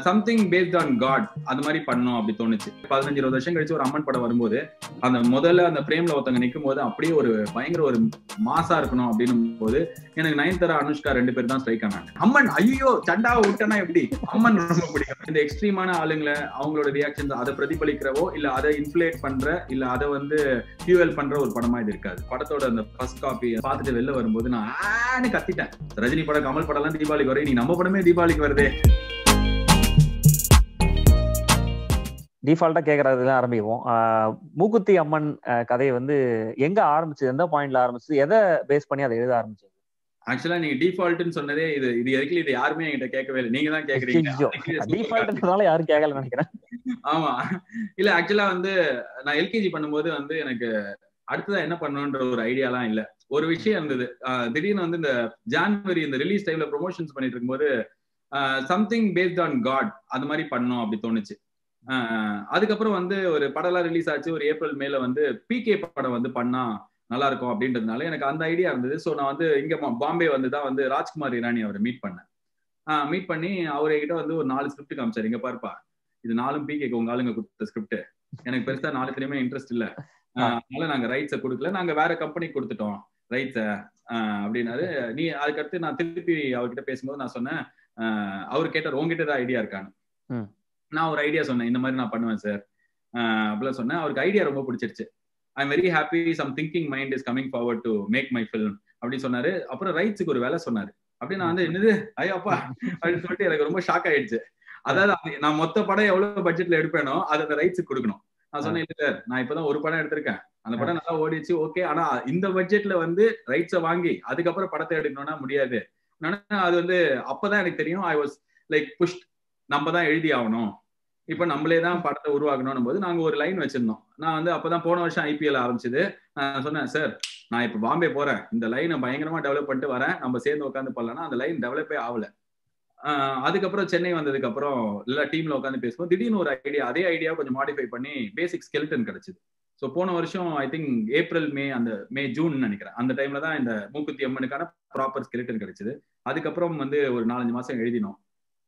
Something based on God அந்த மாதிரி பண்ணோம் அப்படி தோணுச்சு பதினஞ்சு இருபது வருஷம் கழிச்சு ஒரு அம்மன் படம் வரும்போது அந்த முதல்ல அந்த பிரேம்ல ஒருத்தவங்க நிற்கும் போது அப்படியே ஒரு பயங்கர ஒரு மாசா இருக்கணும் அப்படின்னும் போது எனக்கு நயன்தாரா அனுஷ்கா ரெண்டு பேர் தான் ஸ்ட்ரைக் ஆனாங்க அம்மன் ஐயோ சண்டாவை விட்டனா எப்படி அம்மன் ரொம்ப பிடிக்கும் இந்த எக்ஸ்ட்ரீமான ஆளுங்களை அவங்களோட ரியாக்ஷன்ஸ் அதை பிரதிபலிக்கிறவோ இல்ல அதை இன்ஃபுலேட் பண்ற இல்ல அதை வந்து ஃபியூவல் பண்ற ஒரு படமா இது இருக்காது படத்தோட அந்த ஃபர்ஸ்ட் காப்பி பார்த்துட்டு வெளில வரும்போது நான் ஆன்னு கத்திட்டேன் ரஜினி படம் கமல் படம் எல்லாம் தீபாவளிக்கு வரும் நீ நம்ம படமே தீபாவளிக்கு வருதே டிஃபால்ட்டா கேட்கறதுல ஆரம்பிப்போம் ஆஹ் மூக்குத்தி அம்மன் ஆஹ் கதையை வந்து எங்க ஆரம்பிச்சது எந்த பாயிண்ட்ல ஆரம்பிச்சது எதை பேஸ் பண்ணி அதை எழுத ஆரம்பிச்சது ஆக்சுவலா நீங்க டிஃபால்ட்னு சொன்னதே இது இது எதுக்கு இது யாருமே என்கிட்ட கேட்கவே இல்லை நீங்க தான் கேக்குறீங்க டிஃபால்ட்னால யாரும் கேட்கல நினைக்கிறேன் ஆமா இல்ல ஆக்சுவலா வந்து நான் எல்கேஜி பண்ணும்போது வந்து எனக்கு அடுத்ததா என்ன பண்ணணுன்ற ஒரு ஐடியாலாம் இல்ல ஒரு விஷயம் இருந்தது ஆஹ் திடீர்னு வந்து இந்த ஜான்வரி இந்த ரிலீஸ் டைம்ல ப்ரொமோஷன்ஸ் பண்ணிட்டு இருக்கும்போது சம்திங் பேஸ்ட் ஆன் காட் அந்த மாதிரி பண்ணோம் அப்படி தோணுச்சு ஆஹ் அதுக்கப்புறம் வந்து ஒரு படம்லாம் ரிலீஸ் ஆச்சு ஒரு ஏப்ரல் மேல வந்து பிகே படம் வந்து பண்ணா நல்லா இருக்கும் அப்படின்றதுனால எனக்கு அந்த ஐடியா இருந்தது ஸோ நான் வந்து இங்க பாம்பே வந்து தான் வந்து ராஜ்குமார் இரானி அவரை மீட் பண்ணேன் மீட் பண்ணி அவர்கிட்ட வந்து ஒரு நாலு ஸ்கிரிப்ட் காமிச்சாரு இங்க பாருப்பா இது நாலும் பிகேக்கு உங்க ஆளுங்க கொடுத்த ஸ்கிரிப்ட் எனக்கு பெருசா நாலுத்துலயுமே இன்ட்ரெஸ்ட் இல்ல அதனால நாங்க ரைட்ஸை கொடுக்கல நாங்க வேற கம்பெனி கொடுத்துட்டோம் ரைட்ஸை அப்படின்னாரு நீ அதுக்கடுத்து நான் திருப்பி அவர்கிட்ட பேசும்போது நான் சொன்னேன் அவர் கேட்டார் உங்ககிட்ட தான் ஐடியா இருக்கான்னு நான் ஒரு ஐடியா சொன்னேன் இந்த மாதிரி நான் பண்ணுவேன் சார் அப்படிலாம் சொன்னேன் அவருக்கு ஐடியா ரொம்ப பிடிச்சிருச்சு I am very happy some thinking mind is coming forward to make my film அப்படின்னு சொன்னாரு அப்புறம் ரைட்ஸுக்கு ஒரு வேலை சொன்னாரு அப்படி நான் வந்து என்னது ஐயோப்பா அப்படின்னு சொல்லிட்டு எனக்கு ரொம்ப ஷாக் ஆயிடுச்சு அதாவது நான் மொத்த படம் எவ்வளவு பட்ஜெட்ல எடுப்பேனோ அது அந்த ரைட்ஸுக்கு கொடுக்கணும் நான் சொன்னேன் இல்ல சார் நான் இப்பதான் ஒரு படம் எடுத்திருக்கேன் அந்த படம் நல்லா ஓடிச்சு ஓகே ஆனா இந்த பட்ஜெட்ல வந்து ரைட்ஸை வாங்கி அதுக்கப்புறம் படத்தை எடுக்கணும்னா முடியாது அது வந்து அப்பதான் எனக்கு தெரியும் ஐ வாஸ் லைக் புஷ்ட் நம்ம தான் எழுதி ஆகணும் இப்ப நம்மளே தான் படத்தை உருவாக்கணும் போது நாங்க ஒரு லைன் வச்சிருந்தோம் நான் வந்து அப்பதான் போன வருஷம் ஐபிஎல் ஆரம்பிச்சது நான் சொன்னேன் சார் நான் இப்ப பாம்பே போறேன் இந்த லைனை பயங்கரமா டெவலப் பண்ணிட்டு வரேன் நம்ம சேர்ந்து உட்காந்து பண்ணலாம் அந்த லைன் டெவலப்பே ஆகல அதுக்கப்புறம் சென்னை வந்ததுக்கு அப்புறம் எல்லா டீம்ல உட்காந்து பேசுவோம் திடீர்னு ஒரு ஐடியா அதே ஐடியா கொஞ்சம் மாடிஃபை பண்ணி பேசிக் ஸ்கெல்டன் கிடைச்சது ஸோ போன வருஷம் ஐ திங்க் ஏப்ரல் மே அந்த மே ஜூன் நினைக்கிறேன் அந்த டைம்ல தான் இந்த மூக்குத்தி அம்மனுக்கான ப்ராப்பர் ஸ்கெலிட்டன் கிடைச்சது அதுக்கப்புறம் வந்து ஒரு நாலஞ்சு மாசம் எழுதினோம்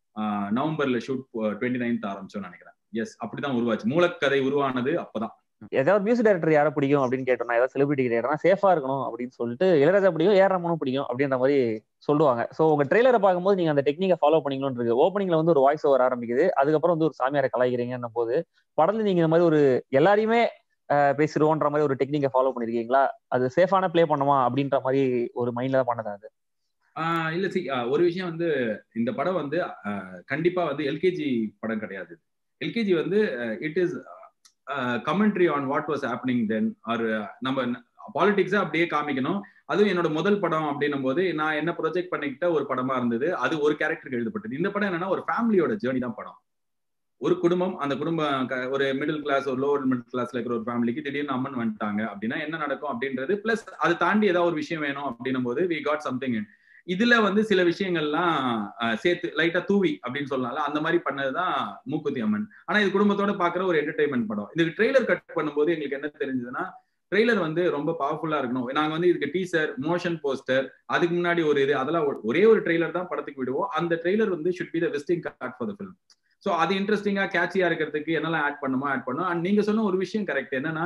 நவம்பர்ல ஷூட் டுவெண்ட்டி நைன்த் ஆரம்பிச்சோம் நினைக்கிறேன் எஸ் அப்படிதான் உருவாச்சு மூலக்கதை உருவானது அப்பதான் ஏதாவது மியூசிக் டைரக்டர் யாரை பிடிக்கும் அப்படின்னு கேட்டோம்னா ஏதாவது செலிபிரிட்டி கேட்டோம்னா சேஃபா இருக்கணும் அப்படின்னு சொல்லிட்டு இளையராஜா பிடிக்கும் ஏஆர் ரமனும் பிடிக்கும் அப்படின்ற மாதிரி சொல்லுவாங்க ஸோ உங்க ட்ரெய்லரை பார்க்கும்போது நீங்க அந்த டெக்னிக்கை ஃபாலோ பண்ணிக்கணும்னு இருக்கு ஓப்பனிங்ல வந்து ஒரு வாய்ஸ் ஓவர் ஆரம்பிக்குது அதுக்கப்புறம் வந்து ஒரு சாமியாரை கலாய்க்கிறீங்கன்னும் போது படத்துல நீங்க இந்த மாதிரி ஒரு எல்லாரையுமே பேசிடுவோன்ற மாதிரி ஒரு டெக்னிக்கை ஃபாலோ பண்ணிருக்கீங்களா அது சேஃபான பிளே பண்ணுமா அப்படின்ற மாதிரி ஒரு மைண்ட்ல தான் பண்ணதா அது இல்ல சி ஒரு விஷயம் வந்து இந்த படம் வந்து கண்டிப்பா வந்து எல்கேஜி படம் கிடையாது எல்கேஜி வந்து it is commentary on what was happening then are நம்ம பாலிடிக்ஸா அப்படியே காமிக்கணும் அதுவும் என்னோட முதல் படம் அப்படின்னும் போது நான் என்ன ப்ரொஜெக்ட் பண்ணிக்கிட்ட ஒரு படமா இருந்தது அது ஒரு கேரக்டருக்கு எழுதப்பட்டது இந்த படம் என்னன்னா ஒரு ஃபேமிலியோட ஜேர்னி தான் படம் ஒரு குடும்பம் அந்த குடும்பம் ஒரு மிடில் கிளாஸ் ஒரு லோவர் மிடில் கிளாஸ்ல இருக்கிற ஒரு ஃபேமிலிக்கு திடீர்னு அம்மன் வந்துட்டாங்க அப்படின்னா என்ன நடக்கும் அப்படின்றது பிளஸ் அதை தாண்டி ஏதாவது ஒரு விஷயம் வேணும் அப்படின்னும் போது வி காட் சம்திங் இதுல வந்து சில விஷயங்கள்லாம் சேர்த்து லைட்டா தூவி அப்படின்னு சொல்லலாம்ல அந்த மாதிரி பண்ணதுதான் மூக்குத்தி அம்மன் ஆனா இது குடும்பத்தோட பாக்குற ஒரு என்டர்டைன்மெண்ட் படம் இதுக்கு ட்ரெய்லர் கட் பண்ணும்போது எங்களுக்கு என்ன தெரிஞ்சதுன்னா ட்ரெய்லர் வந்து ரொம்ப பவர்ஃபுல்லா இருக்கணும் நாங்க வந்து இதுக்கு டீசர் மோஷன் போஸ்டர் அதுக்கு முன்னாடி ஒரு இது அதெல்லாம் ஒரே ஒரு ட்ரெய்லர் தான் படத்துக்கு விடுவோம் அந்த ட்ரெய்லர் வந்து should be the visiting card for the film so அது இன்ட்ரெஸ்டிங்கா கேட்சியா இருக்கிறதுக்கு என்னெல்லாம் ஆட் பண்ணுமோ ஆட் பண்ணும் அண்ட் நீங்க சொன்ன ஒரு விஷயம் கரெக்ட் என்னன்னா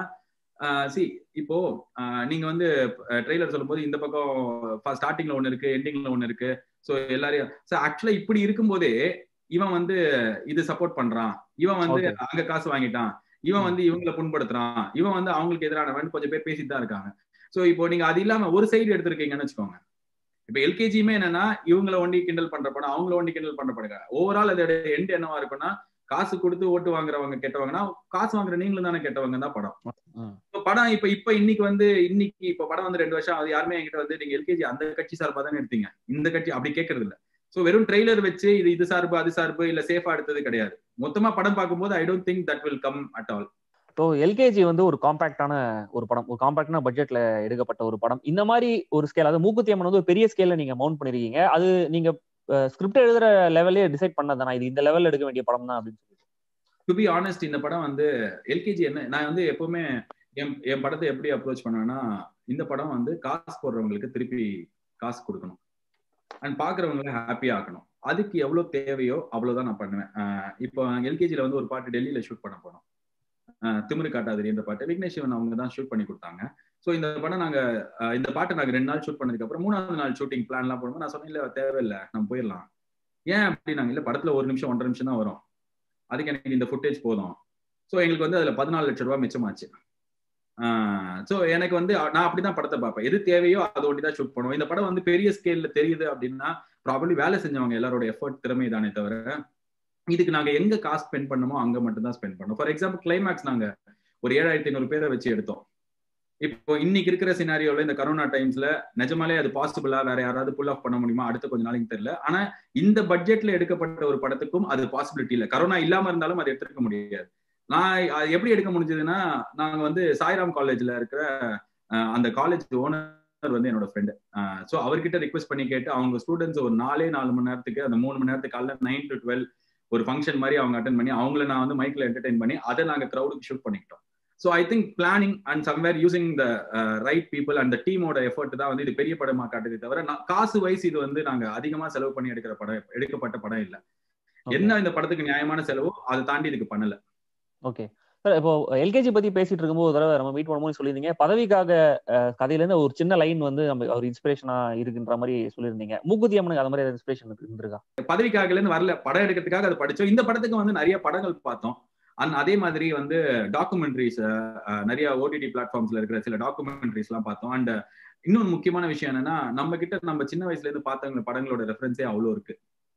சி இப்போ நீங்க வந்து ட்ரெய்லர் சொல்லும்போது இந்த பக்கம் ஸ்டார்டிங்ல ஒன்னு இருக்கு எண்டிங்ல ஒன்னு இருக்கு ஸோ எல்லாரையும் ஆக்சுவலா இப்படி இருக்கும்போதே இவன் வந்து இது சப்போர்ட் பண்றான் இவன் வந்து அங்க காசு வாங்கிட்டான் இவன் வந்து இவங்களை புண்படுத்துறான் இவன் வந்து அவங்களுக்கு எதிரானவன் கொஞ்சம் பேர் பேசிட்டு தான் இருக்காங்க ஸோ இப்போ நீங்க அது இல்லாம ஒரு சைடு எடுத்திருக்கீங்கன்னு வச்சுக்கோங்க இப்ப எல்கேஜியுமே என்னன்னா இவங்களை ஒண்டி கிண்டல் பண்ற படம் அவங்கள ஒண்டி கிண்டல் பண்ற படம் ஓவரால் அதோட எண்ட் என்னவா இருக்கும்னா காசு கொடுத்து ஓட்டு வாங்குறவங்க கெட்டவங்கன்னா காசு வாங்குற நீங்களும் தானே கெட்டவங்க தான் படம் படம் இப்ப இப்ப இன்னைக்கு வந்து இன்னைக்கு இப்ப படம் வந்து ரெண்டு வருஷம் அது யாருமே என்கிட்ட வந்து நீங்க எல்கேஜி அந்த கட்சி சார்பா தானே எடுத்தீங்க இந்த கட்சி அப்படி கேட்கறது இல்ல சோ வெறும் ட்ரெய்லர் வச்சு இது இது சார்பு அது சார்பு இல்ல சேஃபா எடுத்தது கிடையாது மொத்தமா படம் பார்க்கும்போது I don't think that will come at all இப்போ எல்கேஜி வந்து ஒரு காம்பாக்டான ஒரு படம் ஒரு காம்பாக்டான பட்ஜெட்ல எடுக்கப்பட்ட ஒரு படம் இந்த மாதிரி ஒரு ஸ்கேல் அதாவது மூக்குத்தி அம்மன் வந்து ஒரு பெரிய ஸ்கேல்ல நீங்க மவுண்ட் பண்ணிருக்கீங்க அது நீங்க ஸ்கிரிப்ட் எழுதுற லெவலே டிசைட் பண்ணதானா இது இந்த லெவல்ல எடுக்க வேண்டிய படம் தான் அப்படின்னு சொல்லி டு பி ஆனஸ்ட் இந்த படம் வந்து எல்கேஜி என்ன நான் வந்து எப்பவுமே என் என் படத்தை எப்படி அப்ரோச் பண்ணுவேன்னா இந்த படம் வந்து காசு போடுறவங்களுக்கு திருப்பி காசு கொடுக்கணும் அண்ட் பாக்குறவங்களை ஹாப்பியா ஆக்கணும் அதுக்கு எவ்வளவு தேவையோ அவ்வளவுதான் நான் பண்ணுவேன் இப்போ எல்கேஜில வந்து ஒரு பாட்டு டெல்லியில ஷூட் பண்ண போனோம் திமிரு காட்டாதிரி என்ற பாட்டு விக்னேஷ் சிவன் அவங்க தான் ஷூட் பண்ணி கொடுத்தாங்க ஸோ இந்த படம் நாங்க இந்த பாட்டை நாங்க ரெண்டு நாள் ஷூட் பண்ணதுக்கு அப்புறம் மூணாவது நாள் ஷூட்டிங் பிளான் எல்லாம் போடும்போது நான் சொன்னேன் இல்ல தேவையில்லை நம்ம போயிடலாம் ஏன் அப்படின்னாங்க இல்ல படத்துல ஒரு நிமிஷம் ஒன்றரை நிமிஷம் தான் வரும் அதுக்கு எனக்கு இந்த ஃபுட்டேஜ் போதும் ஸோ எங்களுக்கு வந்து அதுல பதினாலு லட்சம் ரூபாய் மிச்சமாச்சு ஸோ எனக்கு வந்து நான் அப்படிதான் படத்தை பார்ப்பேன் எது தேவையோ அதை ஒண்டி தான் ஷூட் பண்ணுவோம் இந்த படம் வந்து பெரிய ஸ்கேல்ல தெரியுது அப்படின்னா ப்ராபர்லி வேலை செஞ்சவங்க எல்லாரோட எஃபர்ட் திறமை தானே தவிர இதுக்கு நாங்க எங்க காசு ஸ்பெண்ட் பண்ணமோ அங்க மட்டும் தான் ஸ்பெண்ட் பண்ணோம் ஃபார் எக்ஸாம்பிள் கிளைமேக்ஸ் நாங்க ஒரு ஏழாயிரத்தி ஐநூறு பேரை வச்சு எடுத்தோம் இப்போ இன்னைக்கு இருக்கிற சினாரியோல இந்த கரோனா டைம்ஸ்ல நிஜமாலே அது பாசிபிளா வேற யாராவது புல் ஆஃப் பண்ண முடியுமா அடுத்த கொஞ்ச நாளைக்கு தெரியல ஆனா இந்த பட்ஜெட்ல எடுக்கப்பட்ட ஒரு படத்துக்கும் அது பாசிபிலிட்டி இல்ல கரோனா இல்லாம இருந்தாலும் அதை எடுத்துக்க முடியாது நான் எப்படி எடுக்க முடிஞ்சதுன்னா நாங்க வந்து சாய்ராம் காலேஜ்ல இருக்கிற அந்த காலேஜ் ஓனர் வந்து என்னோட ஃப்ரெண்டு ஸோ அவர்கிட்ட ரிக்வெஸ்ட் பண்ணி கேட்டு அவங்க ஸ்டூடெண்ட்ஸ் ஒரு நாலே நாலு மணி நேரத்துக்கு அந்த மூணு மணி நேரத்துக்கு காலைல நைன் டு டுவெல் ஒரு ஃபங்க்ஷன் மாதிரி அவங்க அட்டன் பண்ணி அவங்கள நான் வந்து மைக்ல என்டர்டைன் பண்ணி அதை நாங்க க்ரௌடுக்கு ஷூட் பண்ணிக்கிட்டோம் so I think planning and somewhere using the right people and டீமோட எஃபர்ட் தான் வந்து இது பெரிய படமா காட்டுதே தவிர காசு வைஸ் இது வந்து நாங்க அதிகமா செலவு பண்ணி எடுக்கிற படம் எடுக்கப்பட்ட படம் இல்லை என்ன இந்த படத்துக்கு நியாயமான செலவோ அதை தாண்டி இதுக்கு பண்ணல ஓகே சார் இப்போ எல்கேஜி பத்தி பேசிட்டு இருக்கும்போது ஒரு தடவை நம்ம மீட் பண்ணும்போது சொல்லியிருந்தீங்க பதவிக்காக கதையில இருந்து ஒரு சின்ன லைன் வந்து நம்ம ஒரு இன்ஸ்பிரேஷனா இருக்குன்ற மாதிரி சொல்லியிருந்தீங்க மூக்குத்தி அம்மனுக்கு அந்த மாதிரி இன்ஸ்பிரேஷன் இருந்திருக்கா பதவிக்காக இருந்து வரல படம் எடுக்கிறதுக்காக அதை படிச்சோம் இந்த படத்துக்கு வந்து நிறைய படங்கள் பார்த்தோம் அண்ட் அதே மாதிரி வந்து டாக்குமெண்ட்ரிஸ் நிறைய ஓடிடி பிளாட்ஃபார்ம்ஸ்ல இருக்கிற சில டாக்குமெண்ட்ரிஸ் எல்லாம் பார்த்தோம் அண்ட் இன்னொரு முக்கியமான விஷயம் என்னன்னா நம்ம கிட்ட நம்ம சின்ன வயசுல இருந்து பார்த்தவங்க படங்களோட ரெஃபரன்ஸே அவ்வளோ இருக்கு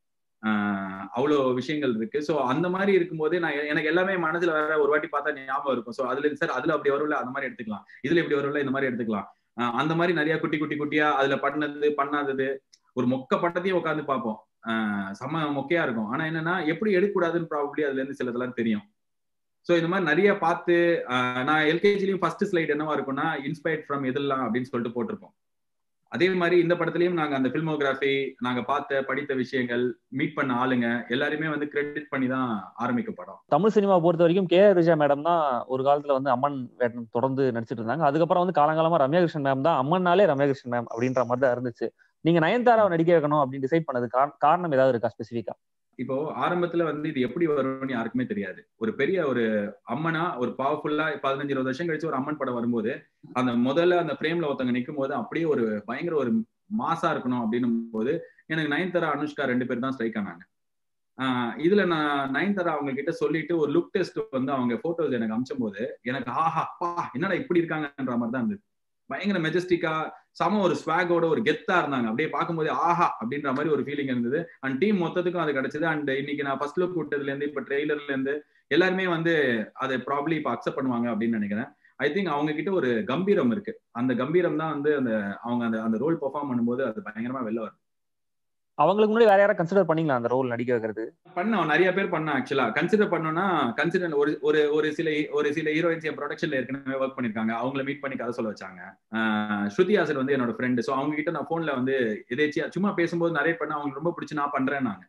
அவ்வளோ விஷயங்கள் இருக்கு ஸோ அந்த மாதிரி இருக்கும்போது நான் எனக்கு எல்லாமே மனசுல வேற ஒரு வாட்டி பார்த்தா ஞாபகம் இருக்கும் ஸோ அதுல சார் அதுல அப்படி வரும்ல அந்த மாதிரி எடுத்துக்கலாம் இதுல இப்படி வரும்ல இந்த மாதிரி எடுத்துக்கலாம் அந்த மாதிரி நிறைய குட்டி குட்டி குட்டியா அதுல பண்ணது பண்ணாதது ஒரு மொக்க பட்டத்தையும் உட்காந்து பார்ப்போம் செம்ம மொக்கையா இருக்கும் ஆனா என்னன்னா எப்படி எடுக்கக்கூடாதுன்னு ப்ராபப்ளி அதுல இருந்து சிலதெல்லாம் தெரியும் ஸோ இந்த மாதிரி நிறைய பார்த்து நான் எல்கேஜிலையும் ஃபர்ஸ்ட் ஸ்லைட் என்னவா இருக்கும்னா இன்ஸ்பயர்ட் ஃப்ரம் எதெல்லாம் அப்படின்னு சொல்லிட்டு போட்டிருப்போம் அதே மாதிரி இந்த படத்துலயும் நாங்க அந்த பில்மோகிராஃபி நாங்க பார்த்த படித்த விஷயங்கள் மீட் பண்ண ஆளுங்க எல்லாருமே வந்து கிரெடிட் பண்ணி தான் ஆரம்பிக்க படம் தமிழ் சினிமா பொறுத்த வரைக்கும் கே ரிஜா மேடம் தான் ஒரு காலத்துல வந்து அம்மன் வேடம் தொடர்ந்து நடிச்சிட்டு இருந்தாங்க அதுக்கப்புறம் வந்து காலங்காலமா ரம்யாகிருஷ்ணன் மேம் தான் அம்மன்னாலே ரம்யாகிருஷ்ணன் மேம் அப்படின்ற மாதிரி தான் இருந்துச்சு நீங்க நயன்தாராவை நடிக்க வைக்கணும் அப்படின்னு டிசைட் பண்ணது காரணம் ஏதாவது இருக்கா ஸ்பெசிஃபிக்கா இப்போ ஆரம்பத்துல வந்து இது எப்படி வரும்னு யாருக்குமே தெரியாது ஒரு பெரிய ஒரு அம்மனா ஒரு பவர்ஃபுல்லா பதினஞ்சு இருபது வருஷம் கழிச்சு ஒரு அம்மன் படம் வரும்போது அந்த முதல்ல அந்த பிரேம்ல ஒருத்தவங்க நிற்கும் போது அப்படியே ஒரு பயங்கர ஒரு மாசா இருக்கணும் அப்படின்னும் போது எனக்கு நயன்தாரா அனுஷ்கா ரெண்டு பேர் தான் ஸ்ட்ரைக் ஆனாங்க இதுல நான் நயன்தாரா அவங்க கிட்ட சொல்லிட்டு ஒரு லுக் டெஸ்ட் வந்து அவங்க போட்டோஸ் எனக்கு அமிச்சும் போது எனக்கு ஆஹா பா என்னடா இப்படி இருக்காங்கன்ற மாதிரி தான் இருந்தது பயங்கர மெஜஸ்டிக்கா சம ஒரு ஸ்வாகோட ஒரு கெத்தா இருந்தாங்க அப்படியே பார்க்கும்போது ஆஹா அப்படின்ற மாதிரி ஒரு ஃபீலிங் இருந்தது அண்ட் டீம் மொத்தத்துக்கும் அது கிடைச்சது அண்ட் இன்னைக்கு நான் ஃபர்ஸ்ட் லுக் விட்டதுல இருந்து இப்ப ட்ரெய்லர்ல இருந்து எல்லாருமே வந்து அதை ப்ராப்ளி இப்ப அக்செப்ட் பண்ணுவாங்க அப்படின்னு நினைக்கிறேன் ஐ திங்க் அவங்க கிட்ட ஒரு கம்பீரம் இருக்கு அந்த கம்பீரம் தான் வந்து அந்த அவங்க அந்த அந்த ரோல் பெர்ஃபார்ம் பண்ணும்போது அது பயங்கரமா வெளில வருது அவங்களுக்கு முன்னாடி வேற யாராவது கன்சிடர் பண்ணீங்களா அந்த ரோல் நடிக்க வைக்கிறது பண்ணோம் நிறைய பேர் பண்ண ஆக்சுவலா கன்சிடர் பண்ணோம்னா கன்சிடர் ஒரு ஒரு ஒரு சில ஒரு சில ஹீரோயின்ஸ் என் ப்ரொடக்ஷன்ல ஏற்கனவே ஒர்க் பண்ணிருக்காங்க அவங்கள மீட் பண்ணி கதை சொல்ல வச்சாங்க ஸ்ருதி ஹாசன் வந்து என்னோட ஃப்ரெண்டு ஸோ அவங்க கிட்ட நான் போன்ல வந்து எதேச்சியா சும்மா பேசும்போது நிறைய பண்ண அவங்களுக்கு ரொம்ப பிடிச்சி நான் பண்றேன் நாங்க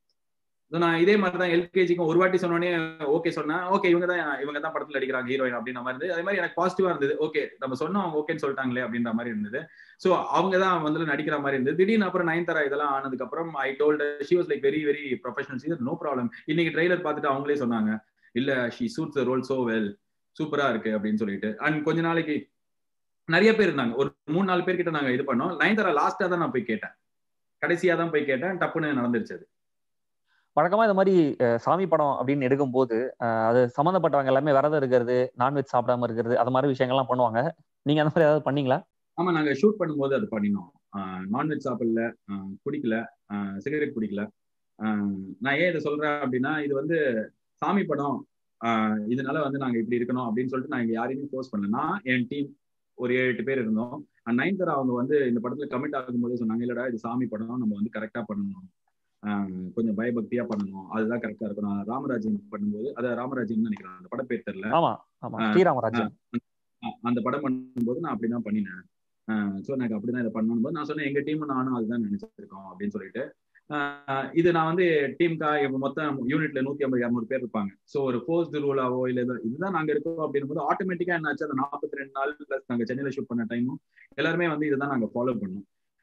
நான் இதே மாதிரி தான் எல்கேஜிக்கும் ஒரு வாட்டி சொன்னோடனே ஓகே சொன்னா ஓகே இவங்க தான் இவங்க தான் படத்துல அடிக்கிறாங்க ஹீரோயின் அப்படின்ற மாதிரி இருந்தது அதே மாதிரி எனக்கு பாசிட்டிவா இருந்தது ஓகே நம்ம சொன்னோம் அவங்க ஓகேன்னு சொல்லிட்டாங்களே அப்படின்ற மாதிரி இருந்தது ஸோ அவங்க தான் வந்து நடிக்கிற மாதிரி இருந்தது திடீர்னு அப்புறம் நயன்தாரா இதெல்லாம் ஆனதுக்கு அப்புறம் I told she was like very very professional no problem இன்னைக்கு ட்ரெய்லர் பார்த்துட்டு அவங்களே சொன்னாங்க இல்ல she suits role so well சூப்பரா இருக்கு அப்படின்னு சொல்லிட்டு அண்ட் கொஞ்ச நாளைக்கு நிறைய பேர் இருந்தாங்க ஒரு மூணு நாலு பேர் கிட்ட நாங்க இது பண்ணோம் நயன்தாரா லாஸ்டா தான் நான் போய் கேட்டேன் கடைசியா தான் போய் கேட்டேன் டப்புன்னு நடந்துருச்சு அது வழக்கமா இந்த மாதிரி சாமி படம் அப்படின்னு எடுக்கும் போது அது சம்மந்தப்பட்டவங்க எல்லாமே விரதம் இருக்கிறது நான்வெஜ் சாப்பிடாம இருக்கிறது அது மாதிரி விஷயங்கள்லாம் பண்ணுவாங்க நீங்க அந்த மாதிரி ஏதாவது பண்ணீங்களா ஆமா நாங்க ஷூட் பண்ணும்போது அது பண்ணினோம் நான்வெஜ் சாப்பிடல குடிக்கல சிகரெட் குடிக்கல நான் ஏன் இதை சொல்றேன் அப்படின்னா இது வந்து சாமி படம் இதனால வந்து நாங்க இப்படி இருக்கணும் அப்படின்னு சொல்லிட்டு நான் இங்க யாரையுமே போஸ்ட் பண்ணல நான் என் டீம் ஒரு ஏழு எட்டு பேர் இருந்தோம் நைன்தரா அவங்க வந்து இந்த படத்துல கமிட் ஆகும்போது சொன்னாங்க இல்லடா இது சாமி படம் நம்ம வந்து கரெக்டா பண்ணணும் கொஞ்சம் பயபக்தியா பண்ணணும் அதுதான் கரெக்டா இருக்கும் நான் ராமராஜன் பண்ணும்போது அத ராமராஜன் நினைக்கிறேன் அந்த படம் பேர் தெரியல ஆமா ஆமா ஸ்ரீராமராஜன் அந்த படம் பண்ணும்போது நான் அப்படிதான் பண்ணினேன் ஸோ எனக்கு அப்படிதான் இதை பண்ணணும் போது நான் சொன்னேன் எங்க டீம் நானும் அதுதான் நினைச்சிருக்கோம் அப்படின்னு சொல்லிட்டு இது நான் வந்து டீம்கா இப்போ மொத்தம் யூனிட்ல நூத்தி ஐம்பது இரநூறு பேர் இருப்பாங்க ஸோ ஒரு போஸ்ட் ரூலாவோ இல்ல இதுதான் நாங்க இருக்கோம் அப்படின்னும் போது ஆட்டோமேட்டிக்கா என்னாச்சு அந்த நாற்பத்தி ரெண்டு நாள் பிளஸ் நாங்க சென்னையில ஷூட் பண்ண டைமும் எல்லாருமே வந்து இதுதான் நாங்க ஃபாலோ பண்ணோம்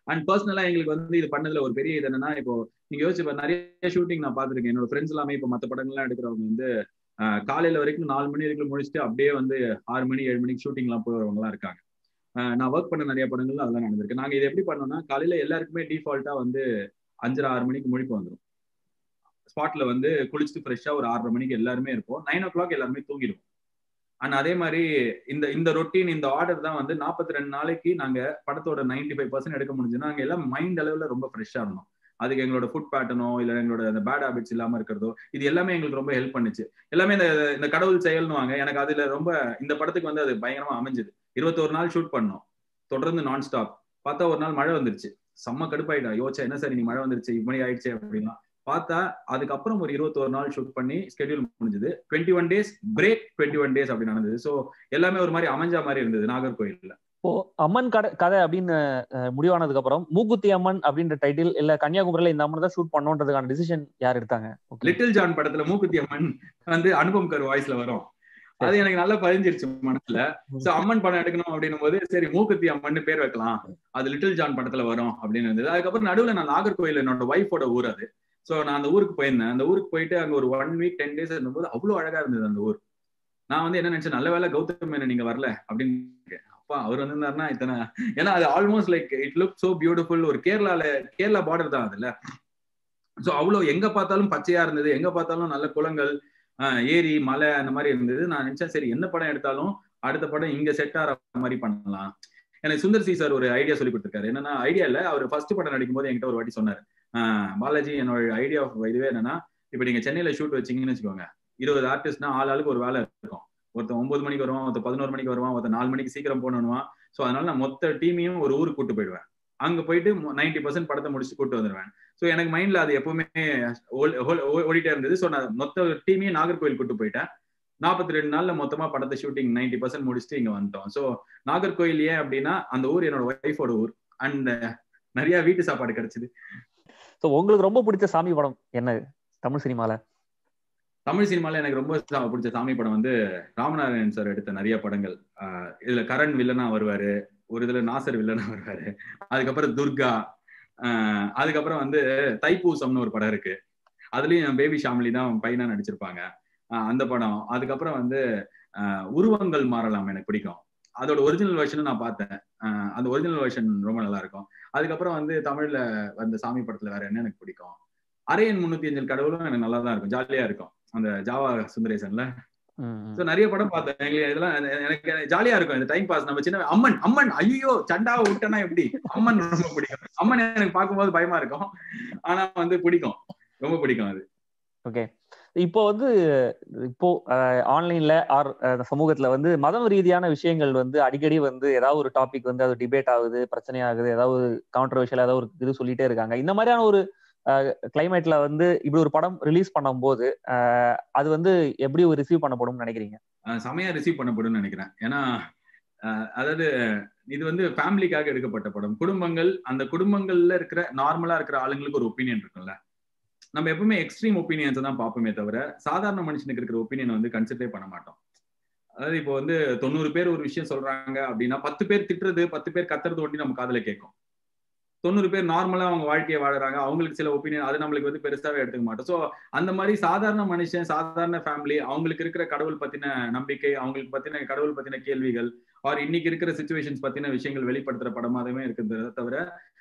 அண்ட் பர்சனலா எங்களுக்கு வந்து இது பண்ணதுல ஒரு பெரிய இது என்னன்னா இப்போ நீங்க யோசிச்சு நிறைய ஷூட்டிங் நான் பாத்திருக்கேன் என்னோட ஃப்ரெண்ட்ஸ் எல்லாமே இப்போ மத்த படங்கள்லாம் எடுக்கிறவங்க வந்து காலையில வரைக்கும் நாலு மணி வரைக்கும் முடிச்சுட்டு அப்படியே வந்து ஆறு மணி ஏழு மணிக்கு ஷூட்டிங் எல்லாம் போறவங்க எல்லாம் இருக்காங்க நான் ஒர்க் பண்ண நிறைய படங்கள்ல அதெல்லாம் நடந்திருக்கு நாங்க இது எப்படி பண்ணோம்னா காலையில எல்லாருக்குமே டிஃபால்ட்டா வந்து அஞ்சரை ஆறு மணிக்கு முழிப்பு வந்துடும் ஸ்பாட்ல வந்து குளிச்சுட்டு ஃப்ரெஷ்ஷா ஒரு ஆறரை மணிக்கு எல்லாருமே இருப்போம் நைன் ஓ கிளாக் எல்லாருமே தூங்கிடுவோம் அண்ட் அதே மாதிரி இந்த இந்த ரொட்டீன் இந்த ஆர்டர் தான் வந்து நாற்பத்தி ரெண்டு நாளைக்கு நாங்க படத்தோட நைன்டி ஃபைவ் பர்சன்ட் எடுக்க முடிஞ்சுன்னா நாங்க எல்லாம் மைண்ட் அளவுல ரொம்ப ஃப்ரெஷ்ஷா இருந்தோம் அதுக்கு எங்களோட ஃபுட் பேட்டர்னோ இல்ல எங்களோட அந்த பேட் ஹேபிட்ஸ் இல்லாம இருக்கிறதோ இது எல்லாமே எங்களுக்கு ரொம்ப ஹெல்ப் பண்ணுச்சு எல்லாமே இந்த இந்த கடவுள் செயல்னுவாங்க எனக்கு அதுல ரொம்ப இந்த படத்துக்கு வந்து அது பயங்கரமா அமைஞ்சது இருபத்தோரு நாள் ஷூட் பண்ணோம் தொடர்ந்து நான் ஸ்டாப் பார்த்தா ஒரு நாள் மழை வந்துருச்சு செம்ம கடுப்பாயிட்டா யோசிச்சா என்ன சார் நீ மழை வந்துருச்சு இப்படி ஆயிடுச்சு அப்படின்னா பார்த்தா அதுக்கப்புறம் ஒரு இருபத்தோரு நாள் ஷூட் பண்ணி ஸ்கெடியூல் முடிஞ்சது twenty one days break twenty one days அப்படி நடந்தது ஸோ எல்லாமே ஒரு மாதிரி அமைஞ்ச மாதிரி இருந்தது நாகர்கோயில்ல இப்போ அம்மன் கதை கதை அப்படின்னு முடிவானதுக்கு அப்புறம் மூக்குத்தி அம்மன் அப்படின்ற டைட்டில் இல்ல கன்னியாகுமரியில இந்த அம்மன் தான் ஷூட் பண்ணோன்றதுக்கான டிசிஷன் யார் எடுத்தாங்க லிட்டில் ஜான் படத்துல மூக்குத்தி அம்மன் வந்து அனுபம் கர் வாய்ஸ்ல வரும் அது எனக்கு நல்லா பதிஞ்சிருச்சு மனசுல சோ அம்மன் படம் எடுக்கணும் அப்படின்னும் போது சரி மூக்குத்தி அம்மன் பேர் வைக்கலாம் அது லிட்டில் ஜான் படத்துல வரும் அப்படின்னு இருந்தது அதுக்கப்புறம் நடுவுல நான் நாகர்கோயில் என்னோட ஒய்ஃபோட ஊர் அது சோ நான் அந்த ஊருக்கு போயிருந்தேன் அந்த ஊருக்கு போயிட்டு அங்க ஒரு ஒன் வீக் டென் டேஸ் இருந்தபோது அவ்வளவு அழகா இருந்தது அந்த ஊர் நான் வந்து என்ன நினைச்சேன் நல்ல வேலை கௌதம் மேனன் நீங்க வரல அப்படின்னு அப்பா அவர் வந்திருந்தாருன்னா இத்தனை ஏன்னா அது almost like it look so beautiful ஒரு கேரளால கேரளா பார்டர் தான் அதுல சோ அவ்வளவு எங்க பார்த்தாலும் பச்சையா இருந்தது எங்க பார்த்தாலும் நல்ல குளங்கள் ஏரி மலை அந்த மாதிரி இருந்தது நான் நினைச்சேன் சரி என்ன படம் எடுத்தாலும் அடுத்த படம் இங்க செட் ஆகிற மாதிரி பண்ணலாம் எனக்கு சுந்தர் சி சார் ஒரு ஐடியா சொல்லி கொடுத்துருக்காரு என்னன்னா ஐடியா இல்ல அவர் ஃபர்ஸ்ட் படம் நடிக்கும் போது என்கிட்ட ஒரு வாட்டி சொன்னார் பாலாஜி என்னோட ஐடியா ஆஃப் இதுவே என்னன்னா இப்ப நீங்க சென்னையில ஷூட் வச்சீங்கன்னு வச்சுக்கோங்க இருபது ஆர்டிஸ்ட்னா ஆள் ஆளுக்கு ஒரு வேலை இருக்கும் ஒருத்தன் ஒன்பது மணிக்கு வருவான் ஒருத்தர் பதினோரு மணிக்கு வருவான் ஒருத்தர் நாலு மணிக்கு சீக்கிரம் போனணுவான் ஸோ அதனால நான் மொத்த டீமையும் ஒரு ஊருக்கு கூட்டு போயிடுவேன் அங்க போயிட்டு நைன்டி பர்சன்ட் படத்தை முடிச்சு கூட்டு வந்துடுவேன் ஸோ எனக்கு மைண்ட்ல அது எப்பவுமே ஓடிட்டே இருந்தது ஸோ நான் மொத்த டீமையும் நாகர்கோவில் கூட்டு போயிட்டேன் நாற்பத்தி ரெண்டு நாள்ல மொத்தமா படத்தை ஷூட்டிங் நைன்டி பர்சன்ட் முடிச்சுட்டு இங்க வந்துட்டோம் ஸோ நாகர்கோயில் ஏன் அப்படின்னா அந்த ஊர் என்னோட ஒய்ஃபோட ஊர் அண்ட் நிறைய வீட்டு சாப்பாடு கிடைச்சது ஸோ உங்களுக்கு ரொம்ப பிடிச்ச சாமி படம் என்ன தமிழ் சினிமால தமிழ் சினிமால எனக்கு ரொம்ப பிடிச்ச சாமி படம் வந்து ராமநாராயணன் சார் எடுத்த நிறைய படங்கள் இதுல கரண் வில்லனா வருவாரு ஒரு இதுல நாசர் வில்லனா வருவாரு அதுக்கப்புறம் துர்கா அதுக்கப்புறம் வந்து தைப்பூசம்னு ஒரு படம் இருக்கு அதுலயும் பேபி ஷாமிலி தான் பையனா நடிச்சிருப்பாங்க அந்த படம் அதுக்கப்புறம் வந்து உருவங்கள் மாறலாம் எனக்கு பிடிக்கும் அதோட ஒரிஜினல் வெர்ஷனும் நான் பார்த்தேன் அந்த ஒரிஜினல் வெர்ஷன் ரொம்ப நல்லா இருக்கும் அதுக்கப்புறம் வந்து தமிழ்ல வந்த சாமி படத்துல வேற என்ன எனக்கு பிடிக்கும் அரையன் முன்னூத்தி அஞ்சல் கடவுளும் எனக்கு நல்லா தான் இருக்கும் ஜாலியா இருக்கும் அந்த ஜாவா சுந்தரேசன்ல சோ நிறைய படம் பார்த்தேன் எங்களுக்கு இதெல்லாம் எனக்கு ஜாலியா இருக்கும் இந்த டைம் பாஸ் நம்ம சின்ன அம்மன் அம்மன் ஐயோ சண்டாவை விட்டனா எப்படி அம்மன் ரொம்ப பிடிக்கும் அம்மன் எனக்கு பார்க்கும்போது பயமா இருக்கும் ஆனா வந்து பிடிக்கும் ரொம்ப பிடிக்கும் அது ஓகே இப்போ வந்து இப்போ ஆன்லைன்ல ஆர் சமூகத்துல வந்து மதம் ரீதியான விஷயங்கள் வந்து அடிக்கடி வந்து ஏதாவது ஒரு டாபிக் வந்து அது டிபேட் ஆகுது பிரச்சனை ஆகுது ஏதாவது கவுண்டர்வெஷியல் ஏதாவது ஒரு இது சொல்லிட்டே இருக்காங்க இந்த மாதிரியான ஒரு கிளைமேட்ல வந்து இப்படி ஒரு படம் ரிலீஸ் பண்ணும்போது அது வந்து எப்படி ரிசீவ் பண்ணப்படும் நினைக்கிறீங்க செமையா ரிசீவ் பண்ணப்படும் நினைக்கிறேன் ஏன்னா அதாவது இது வந்து ஃபேமிலிக்காக எடுக்கப்பட்ட படம் குடும்பங்கள் அந்த குடும்பங்கள்ல இருக்கிற நார்மலா இருக்கிற ஆளுங்களுக்கு ஒரு ஒப்பீனியன் இருக்கும்ல நம்ம எப்பவுமே எக்ஸ்ட்ரீம் ஒப்பீனியன்ஸ் தான் பார்ப்போமே தவிர சாதாரண மனுஷனுக்கு இருக்கிற ஒப்பீனியன் வந்து கன்சிடரே பண்ண மாட்டோம் அதாவது இப்போ வந்து தொண்ணூறு பேர் ஒரு விஷயம் சொல்றாங்க அப்படின்னா பத்து பேர் திட்டுறது பத்து பேர் கத்துறது ஒட்டி நம்ம காதுல கேட்கும் தொண்ணூறு பேர் நார்மலா அவங்க வாழ்க்கையை வாழறாங்க அவங்களுக்கு சில ஒப்பீனியன் அது நம்மளுக்கு வந்து பெருசாவே எடுத்துக்க மாட்டோம் ஸோ அந்த மாதிரி சாதாரண மனுஷன் சாதாரண ஃபேமிலி அவங்களுக்கு இருக்கிற கடவுள் பத்தின நம்பிக்கை அவங்களுக்கு பத்தின கடவுள் பத்தின கேள்விகள் ஆர் இன்னைக்கு இருக்கிற சுச்சுவேஷன்ஸ் பத்தின விஷயங்கள் வெளிப்படுத்துற படமாகவே இருக்குது தவிர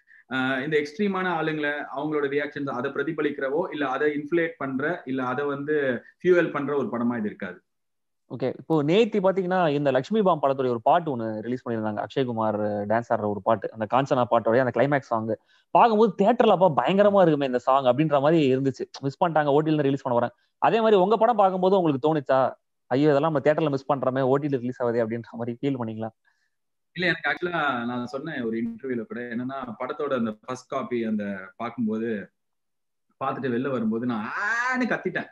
இந்த எக்ஸ்ட்ரீமான ஆளுங்களை அவங்களோட ரியாக்ஷன்ஸ் அதை பிரதிபலிக்கிறவோ இல்ல அதை இன்ஃபிளேட் பண்ற இல்ல அதை வந்து ஃபியூவல் பண்ற ஒரு படமா இது இருக்காது ஓகே இப்போ நேத்தி பாத்தீங்கன்னா இந்த லட்சுமி பாம் படத்துடைய ஒரு பாட்டு ஒன்று ரிலீஸ் பண்ணியிருந்தாங்க அக்ஷய்குமார் டான்ஸ் ஆடுற ஒரு பாட்டு அந்த காஞ்சனா பாட்டோடைய அந்த கிளைமேக்ஸ் சாங் பார்க்கும்போது தேட்டர்ல அப்பா பயங்கரமா இருக்குமே இந்த சாங் அப்படின்ற மாதிரி இருந்துச்சு மிஸ் பண்ணிட்டாங்க ஓட்டில ரிலீஸ் பண்ண வரேன் அதே மாதிரி உங்க படம் பார்க்கும்போது உங்களுக்கு தோணுச்சா ஐயோ இதெல்லாம் நம்ம தேட்டர்ல மிஸ் பண்றோமே ஓட்டில ரிலீஸ் ஆகுது அப்படின்ற மாதிரி ஃபீல் பண்ணீங்களா இல்ல எனக்கு ஆக்சுவலா நான் சொன்னேன் ஒரு இன்டர்வியூல கூட என்னன்னா படத்தோட அந்த ஃபர்ஸ்ட் காப்பி அந்த பார்க்கும்போது பார்த்துட்டு வெளில வரும்போது நான் ஆன்னு கத்திட்டேன்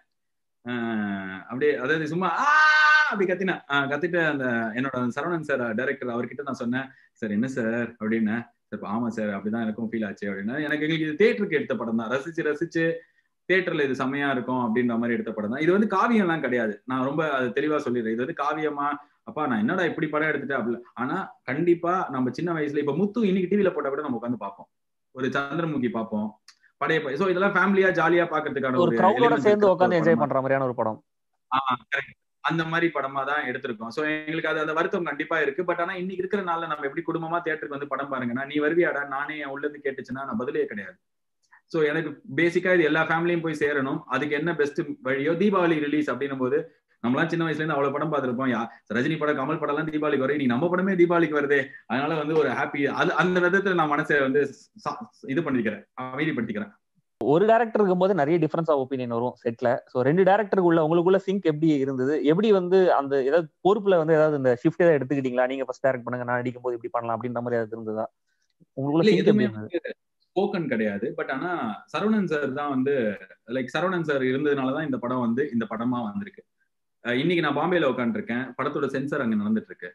அப்படியே அதாவது சும்மா ஆ அப்படி கத்தினேன் கத்திட்டு அந்த என்னோட சரவணன் சார் டைரக்டர் அவர்கிட்ட நான் சொன்னேன் சார் என்ன சார் அப்படின்னு சார் ஆமா சார் அப்படிதான் எனக்கும் ஃபீல் ஆச்சு அப்படின்னா எனக்கு எங்களுக்கு இது தேட்டருக்கு எடுத்த படம் தான் ரசிச்சு ரசிச்சு தேட்டர்ல இது செம்மையா இருக்கும் அப்படின்ற மாதிரி எடுத்த படம் தான் இது வந்து காவியம்லாம் கிடையாது நான் ரொம்ப அது தெளிவா சொல்லிடுறேன் இது வந்து காவியமா அப்பா நான் என்னடா இப்படி படம் எடுத்துட்டேன் அப்படி ஆனா கண்டிப்பா நம்ம சின்ன வயசுல இப்ப முத்து இன்னைக்கு டிவில போட்டா கூட நம்ம உட்காந்து பார்ப்போம் ஒரு சந்திரமுகி பார்ப்போம் படையப்பா சோ இதெல்லாம் ஃபேமிலியா ஜாலியா பாக்குறதுக்கான ஒரு கிரௌடோட சேர்ந்து உட்காந்து என்ஜாய் பண்ற மாதிரியான ஒரு படம் அந்த மாதிரி படமா தான் எடுத்திருக்கோம் சோ எங்களுக்கு அது அந்த வருத்தம் கண்டிப்பா இருக்கு பட் ஆனா இன்னைக்கு இருக்கிற நாள்ல நம்ம எப்படி குடும்பமா தியேட்டருக்கு வந்து படம் பாருங்கன்னா நீ வருவியாடா நானே என் உள்ளது கேட்டுச்சுன்னா நான் பதிலே கிடையாது சோ எனக்கு பேசிக்கா இது எல்லா ஃபேமிலியும் போய் சேரணும் அதுக்கு என்ன பெஸ்ட் வழியோ தீபாவளி ரிலீஸ் அப்படின்னும் போது நம்மளாம் சின்ன வயசுல இருந்து அவ்வளவு படம் பார்த்திருப்போம் ரஜினி படம் கமல் படம் எல்லாம் தீபாவளிக்கு வரும் நீ நம்ம படமே தீபாவளிக்கு வருதே அதனால வந்து ஒரு ஹாப்பி அது அந்த விதத்துல நான் மனசை வந்து இது பண்ணிக்கிறேன் அமைதிப்படுத்திக்கிறேன் ஒரு டேரக்டர் இருக்கும்போது நிறைய டிஃபரன்ஸ் ஆஃப் ஒப்பீனியன் வரும் செட்ல சோ ரெண்டு டேரக்டருக்கு உள்ள உங்களுக்குள்ள சிங்க் எப்படி இருந்தது எப்படி வந்து அந்த ஏதாவது பொறுப்புல வந்து ஏதாவது இந்த ஷிஃப்ட் ஏதாவது எடுத்துக்கிட்டீங்களா நீங்க ஃபர்ஸ்ட் டேரக்ட் பண்ணுங்க நான் அடிக்கும் போது இப்படி பண்ணலாம் அப்படின்ற மாதிரி ஏதாவது இருந்ததா உங்களுக்குள்ள சிங்க் எப்படி இருந்தது ஸ்போக்கன் கிடையாது பட் ஆனா சரவணன் சார் தான் வந்து லைக் சரவணன் சார் இருந்ததுனாலதான் இந்த படம் வந்து இந்த படமா வந்திருக்கு இன்னைக்கு நான் பாம்பேல உட்காந்துருக்கேன் படத்தோட சென்சர் அங்க நடந்துட்டு இருக்கு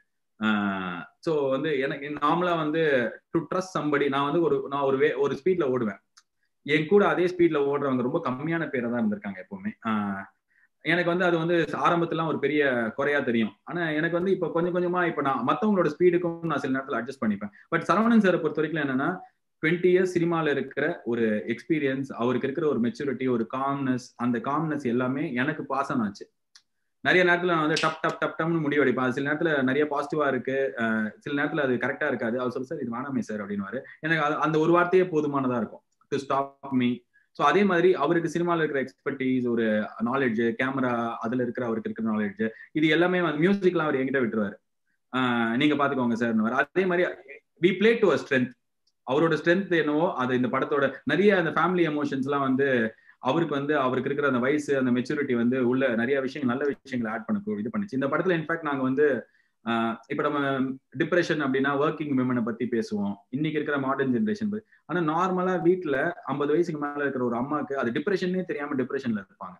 ஸோ வந்து எனக்கு நார்மலா வந்து டு ட்ரஸ்ட் சம்படி நான் வந்து ஒரு நான் ஒரு வே ஒரு ஸ்பீட்ல ஓடுவேன் என் கூட அதே ஸ்பீட்ல ஓடுறவங்க ரொம்ப கம்மியான பேரை தான் இருந்திருக்காங்க எப்பவுமே எனக்கு வந்து அது வந்து ஆரம்பத்துல ஒரு பெரிய குறையா தெரியும் ஆனா எனக்கு வந்து இப்ப கொஞ்சம் கொஞ்சமா இப்ப நான் மத்தவங்களோட ஸ்பீடுக்கும் நான் சில நேரத்தில் அட்ஜஸ்ட் பண்ணிப்பேன் பட் சரவணன் சாரை பொறுத்த வரைக்கும் என்னன்னா டுவெண்ட்டி இயர்ஸ் சினிமால இருக்கிற ஒரு எக்ஸ்பீரியன்ஸ் அவருக்கு இருக்கிற ஒரு மெச்சூரிட்டி ஒரு காம்னஸ் அந்த காம்னஸ் எல்லாமே எனக்கு பாசம் ஆச்சு நிறைய நேரத்துல நான் வந்து டப் டப் டப் டப்னு முடிவெடிப்பேன் சில நேரத்துல நிறைய பாசிட்டிவா இருக்கு சில நேரத்துல அது கரெக்டா இருக்காது அவர் சொல்லு சார் இது வேணாமே சார் அப்படின்னு எனக்கு அந்த ஒரு வார்த்தையே போதுமானதா இருக்கும் டு ஸ்டாப் மீ ஸோ அதே மாதிரி அவருக்கு சினிமாவில் இருக்கிற எக்ஸ்பர்டீஸ் ஒரு நாலேஜ் கேமரா அதுல இருக்கிற அவருக்கு இருக்கிற நாலேஜ் இது எல்லாமே வந்து மியூசிக்லாம் அவர் என்கிட்ட விட்டுருவாரு நீங்க பாத்துக்கோங்க சார் அதே மாதிரி we play to a strength அவரோட ஸ்ட்ரென்த் என்னவோ அது இந்த படத்தோட நிறைய அந்த ஃபேமிலி எமோஷன்ஸ் எல்லாம் வந்து அவருக்கு வந்து அவருக்கு இருக்கிற அந்த வயசு அந்த மெச்சூரிட்டி வந்து உள்ள நிறைய விஷயங்கள் நல்ல விஷயங்களை ஆட் பண்ண இது பண்ணுச்சு இந்த படத்துல இன்ஃபேக்ட் நாங்க வந்து இப்ப நம்ம டிப்ரெஷன் அப்படின்னா ஒர்க்கிங் விமனை பத்தி பேசுவோம் இன்னைக்கு இருக்கிற மாடர்ன் ஜென்ரேஷன் பத்தி ஆனா நார்மலா வீட்டுல ஐம்பது வயசுக்கு மேல இருக்கிற ஒரு அம்மாக்கு அது டிப்ரெஷனே தெரியாம டிப்ரெஷன்ல இருப்பாங்க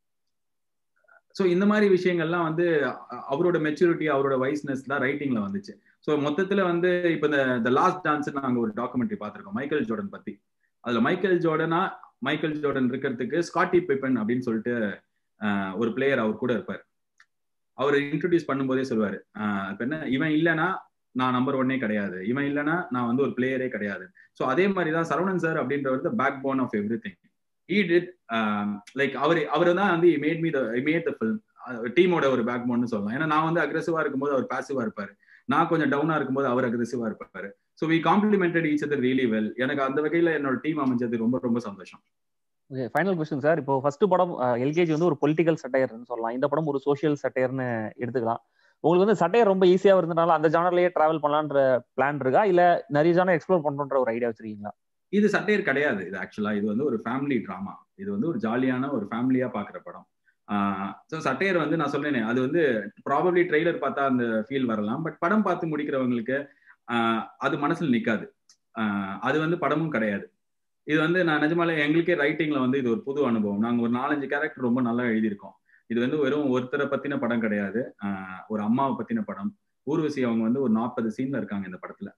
ஸோ இந்த மாதிரி விஷயங்கள்லாம் வந்து அவரோட மெச்சூரிட்டி அவரோட வைஸ்னஸ் தான் ரைட்டிங்ல வந்துச்சு ஸோ மொத்தத்துல வந்து இப்போ இந்த லாஸ்ட் டான்ஸ் நாங்க ஒரு டாக்குமெண்ட்ரி பார்த்திருக்கோம் மைக்கேல் ஜோர்டன் பத்தி அதுல மைக்கேல் ஜோர்டனா மைக்கேல் ஜோர்டன் இருக்கிறதுக்கு ஸ்காட்டி பிப்பன் அப்படின்னு சொல்லிட்டு ஒரு பிளேயர் அவர் கூட இருப்பார் அவர் இன்ட்ரடியூஸ் பண்ணும்போதே சொல்லுவாரு இப்ப என்ன இவன் இல்லைன்னா நான் நம்பர் ஒன்னே கிடையாது இவன் இல்லைன்னா நான் வந்து ஒரு பிளேயரே கிடையாது ஸோ அதே மாதிரி தான் சரவணன் சார் அப்படின்றவர் backbone of everything he did like அவர் அவர் தான் வந்து made me made the film டீமோட ஒரு பேக் போன்னு சொல்லலாம் ஏன்னா நான் வந்து அக்ரெசிவா இருக்கும்போது அவர் பாசிவா இருப்பாரு நான் கொஞ்சம் டவுனா இருக்கும்போது அவர் அக்ரெசிவா இருப்பாரு so we complemented each other really well எனக்கு அந்த வகையில என்னோட டீம் அமைஞ்சது ரொம்ப ரொம்ப சந்தோஷம் ஓகே ஃபைனல் கொஸ்டின் சார் இப்போ ஃபர்ஸ்ட் படம் எல்கேஜி வந்து ஒரு பொலிட்டிக்கல் சட்டையர்னு சொல்லலாம் இந்த படம் ஒரு சோஷியல் சட்டையர்னு எடுத்துக்கலாம் உங்களுக்கு வந்து சட்டையர் ரொம்ப ஈஸியா இருந்தனால அந்த ஜானர்லயே டிராவல் பண்ணலான்ற பிளான் இருக்கா இல்ல நிறைய ஜானர் எக்ஸ்ப்ளோர் பண்றோன்ற ஒரு ஐடியா வச்சிருக்கீங்களா இது சட்டையர் கிடையாது இது ஆக்சுவலா இது வந்து ஒரு ஃபேமிலி ட்ராமா இது வந்து ஒரு ஜாலியான ஒரு ஃபேமிலியா பாக்குற படம் ஸோ சட்டையர் வந்து நான் சொல்றேனே அது வந்து ப்ராபப்ளி ட்ரெய்லர் பார்த்தா அந்த ஃபீல் வரலாம் பட் படம் பார்த்து முடிக்கிறவங்களுக்கு அது மனசுல நிக்காது அது வந்து படமும் கிடையாது இது வந்து நான் நிஜமாலே எங்களுக்கே ரைட்டிங்ல வந்து இது ஒரு புது அனுபவம் நாங்க ஒரு நாலஞ்சு கேரக்டர் ரொம்ப நல்லா எழுதியிருக்கோம் இது வந்து வெறும் ஒருத்தரை பத்தின படம் கிடையாது ஒரு அம்மாவை பத்தின படம் ஊர்வசி அவங்க வந்து ஒரு நாற்பது சீன்ல இருக்காங்க இந்த படத்துல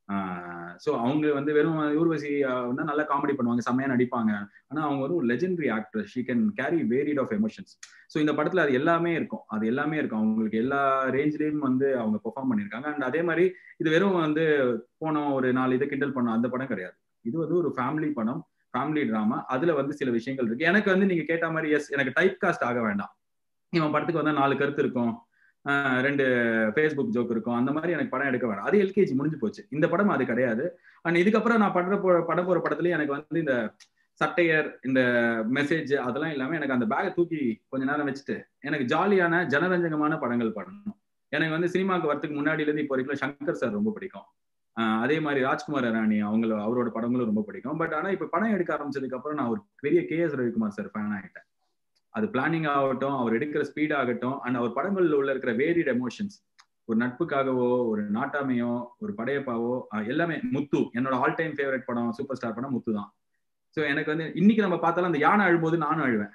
ஸோ அவங்க வந்து வெறும் ஊர்வசி வந்து நல்லா காமெடி பண்ணுவாங்க செம்மையா நடிப்பாங்க ஆனா அவங்க வந்து ஒரு legendary actor she can carry variety of emotions so இந்த படத்துல அது எல்லாமே இருக்கும் அது எல்லாமே இருக்கும் அவங்களுக்கு எல்லா ரேஞ்ச்லயும் வந்து அவங்க பெர்ஃபார்ம் பண்ணியிருக்காங்க அண்ட் அதே மாதிரி இது வெறும் வந்து போனோம் ஒரு நாலு இதை கிண்டல் பண்ணோம் அந்த படம் கிடையாது இது வந்து ஒரு ஃபேமிலி படம் ஃபேமிலி ட்ராமா அதுல வந்து சில விஷயங்கள் இருக்கு எனக்கு வந்து நீங்க கேட்ட மாதிரி எஸ் எனக்கு டைப் காஸ்ட் ஆக வேண்டாம் இவன் படத்துக்கு வந்தா நாலு கருத்து இருக்கும் ரெண்டு ஃபேஸ்புக் ஜோக் இருக்கும் அந்த மாதிரி எனக்கு படம் எடுக்க வேண்டாம் அது எல்கேஜி முடிஞ்சு போச்சு இந்த படம் அது கிடையாது அண்ட் இதுக்கப்புறம் நான் படுற போ படம் போற படத்துலயே எனக்கு வந்து இந்த சட்டையர் இந்த மெசேஜ் அதெல்லாம் இல்லாம எனக்கு அந்த பேகை தூக்கி கொஞ்ச நேரம் வச்சுட்டு எனக்கு ஜாலியான ஜனரஞ்சகமான படங்கள் பண்ணணும் எனக்கு வந்து சினிமாவுக்கு வரதுக்கு முன்னாடில இருந்து இப்போ வரைக்கும் சங்கர் சார் ரொம்ப பிடிக்கும் அதே மாதிரி ராஜ்குமார் ராணி அவங்கள அவரோட படங்களும் ரொம்ப பிடிக்கும் பட் ஆனா இப்ப படம் எடுக்க ஆரம்பிச்சதுக்கு அப்புறம் நான் ஒரு பெரிய K S Ravikumar sir fan ஆகிட்டேன் அது பிளானிங் ஆகட்டும் அவர் எடுக்கிற ஸ்பீட் ஆகட்டும் அண்ட் அவர் படங்கள்ல உள்ள இருக்கிற வேரிட் எமோஷன்ஸ் ஒரு நட்புக்காகவோ ஒரு நாட்டாமையோ ஒரு படையப்பாவோ எல்லாமே முத்து என்னோட ஆல் டைம் ஃபேவரட் படம் சூப்பர் ஸ்டார் படம் முத்து தான் ஸோ எனக்கு வந்து இன்னைக்கு நம்ம பார்த்தாலும் அந்த யானை அழும்போது நானும் அழுவேன்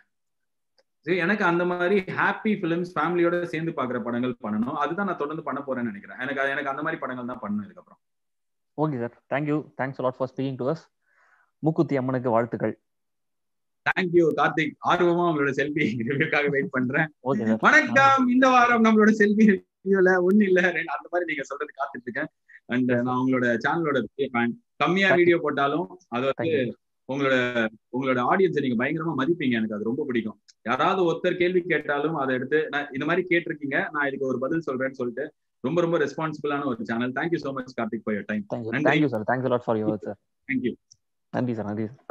ஸோ எனக்கு அந்த மாதிரி ஹாப்பி ஃபிலிம்ஸ் ஃபேமிலியோட சேர்ந்து பார்க்குற படங்கள் பண்ணணும் அதுதான் நான் தொடர்ந்து பண்ண போறேன்னு நினைக்கிறேன் எனக்கு எனக்கு அந்த மாதிரி படங்கள் தான் பண்ணணும் இதுக்கப்புறம் okay sir thank you thanks lot for speaking to us Mookuthi அம்மனுக்கு வாழ்த்துக்கள் தேங்க்யூ கார்த்திக் ஆர்வமா உங்களோட செல்ஃபி ரிவ்யூக்காக வெயிட் பண்றேன் வணக்கம் இந்த வாரம் நம்மளோட செல்ஃபி ரிவ்யூல ஒண்ணு இல்ல ரெண்டு அந்த மாதிரி நீங்க சொல்றது காத்துட்டு இருக்கேன் அண்ட் Yes, sir. நான் உங்களோட சேனலோட ஃபேன் கம்மியா Thank you. வீடியோ போட்டாலும் அது வந்து Thank you. உங்களோட உங்களோட ஆடியன்ஸை நீங்க பயங்கரமா மதிப்பீங்க எனக்கு அது ரொம்ப பிடிக்கும் யாராவது ஒருத்தர் கேள்வி கேட்டாலும் அதை எடுத்து நான் இந்த மாதிரி கேட்டிருக்கீங்க நான் இதுக்கு ஒரு பதில் சொல்றேன்னு சொல்லிட்டு ரொம்ப ரொம்ப ரெஸ்பான்சிபிளான ஒரு channel thank you so much Karthik for your time thank you நன்றி. Thank you sir thank you lot for your sir thank you நன்றி சார் நன்றி சார்